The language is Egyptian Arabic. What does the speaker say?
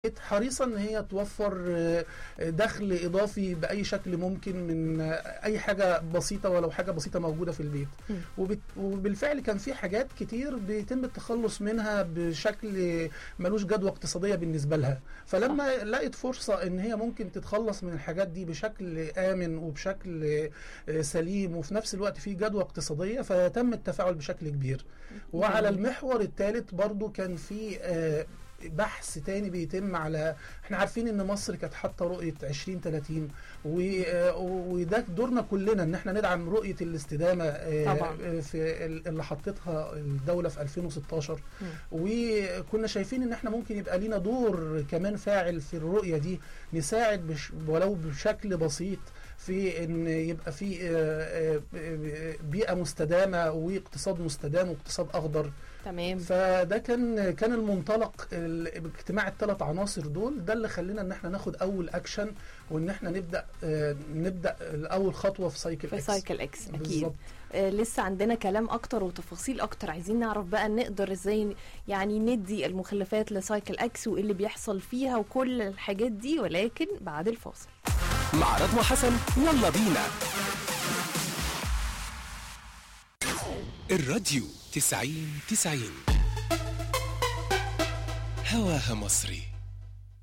بقت حريصه ان هي توفر آه، دخل اضافي باي شكل ممكن من آه، اي حاجه بسيطه ولو حاجه بسيطه موجوده في البيت مم. وبت- وبالفعل كان في حاجات كتير بيتم التخلص منها بشكل ملوش جدوى اقتصاديه بالنسبه لها فلما لقيت فرصه ان هي ممكن تتخلص من الحاجات دي بشكل امن وبشكل آه، سليم وفي نفس الوقت في جدوى اقتصاديه فتم التفاعل بشكل كبير وعلى جميل. المحور الثالث برضو كان في آه، بحث تاني بيتم على احنا عارفين ان مصر كانت حاطه رؤيه 2030 و- آه، وده دورنا كلنا ان احنا ندعم رؤيه الاستدامه آه، طبعاً. آه، في ال- اللي حطتها الدوله في 2016 مم. وكنا شايفين ان احنا ممكن يبقى لينا دور كمان فاعل في الرؤيه دي نساعد بش ولو بشكل بسيط في ان يبقى في آه، آه، بيئه مستدامه واقتصاد مستدام واقتصاد اخضر تمام فده كان كان المنطلق ال- باجتماع الثلاث عناصر دول ده اللي خلينا ان احنا ناخد اول اكشن وان احنا نبدا آه، نبدا اول خطوه في سايكل في اكس سايكل اكس اكيد بالظبط. آه لسه عندنا كلام اكتر وتفاصيل اكتر عايزين نعرف بقى نقدر ازاي يعني ندي المخلفات لسايكل اكس وايه اللي بيحصل فيها وكل الحاجات دي ولكن بعد الفاصل مع رضوى حسن يلا بينا الراديو تسعين تسعين هواها مصري